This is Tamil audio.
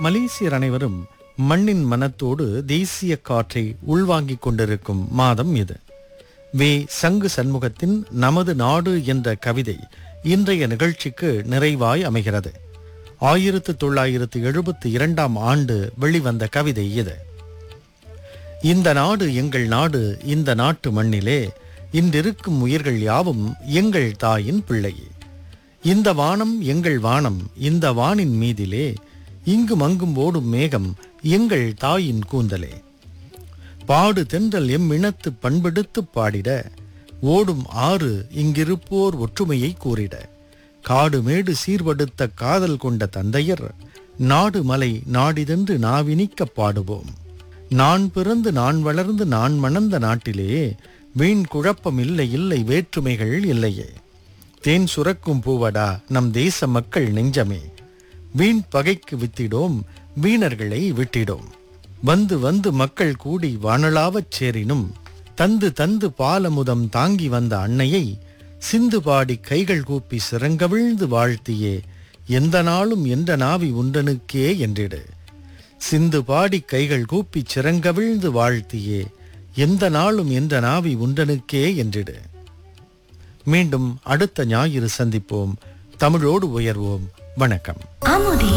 மலேசியர் அனைவரும் மண்ணின் மனத்தோடு தேசிய காற்றை உள்வாங்கிக் கொண்டிருக்கும் மாதம் இது வே சங்கு சண்முகத்தின் நமது நாடு என்ற கவிதை இன்றைய நிகழ்ச்சிக்கு நிறைவாய் அமைகிறது ஆயிரத்து தொள்ளாயிரத்து எழுபத்தி இரண்டாம் ஆண்டு வெளிவந்த கவிதை இது இந்த நாடு எங்கள் நாடு இந்த நாட்டு மண்ணிலே இன்றிருக்கும் உயிர்கள் யாவும் எங்கள் தாயின் பிள்ளையே இந்த வானம் எங்கள் வானம் இந்த வானின் மீதிலே இங்கும் அங்கும் ஓடும் மேகம் எங்கள் தாயின் கூந்தலே பாடு தென்றல் எம் இனத்து பண்பெடுத்து பாடிட ஓடும் ஆறு இங்கிருப்போர் ஒற்றுமையை கூறிட காடு மேடு சீர்படுத்த காதல் கொண்ட தந்தையர் நாடு மலை நாடிதென்று நாவினிக்க பாடுவோம் நான் பிறந்து நான் வளர்ந்து நான் மணந்த நாட்டிலே வீண் குழப்பம் இல்லை இல்லை வேற்றுமைகள் இல்லையே தேன் சுரக்கும் பூவடா நம் தேச மக்கள் நெஞ்சமே வீண் பகைக்கு வித்திடோம் வீணர்களை விட்டிடோம் வந்து வந்து மக்கள் கூடி வானளாவச் சேரினும் தந்து தந்து பாலமுதம் தாங்கி வந்த அன்னையை சிந்து பாடி கைகள் கூப்பி சிறங்கவிழ்ந்து வாழ்த்தியே எந்த நாளும் என்ற நாவி உண்டனுக்கே என்றிடு சிந்து பாடி கைகள் கூப்பி சிறங்கவிழ்ந்து வாழ்த்தியே எந்த நாளும் என்ற நாவி உண்டனுக்கே என்றிடு மீண்டும் அடுத்த ஞாயிறு சந்திப்போம் தமிழோடு உயர்வோம் வணக்கம் அமுதே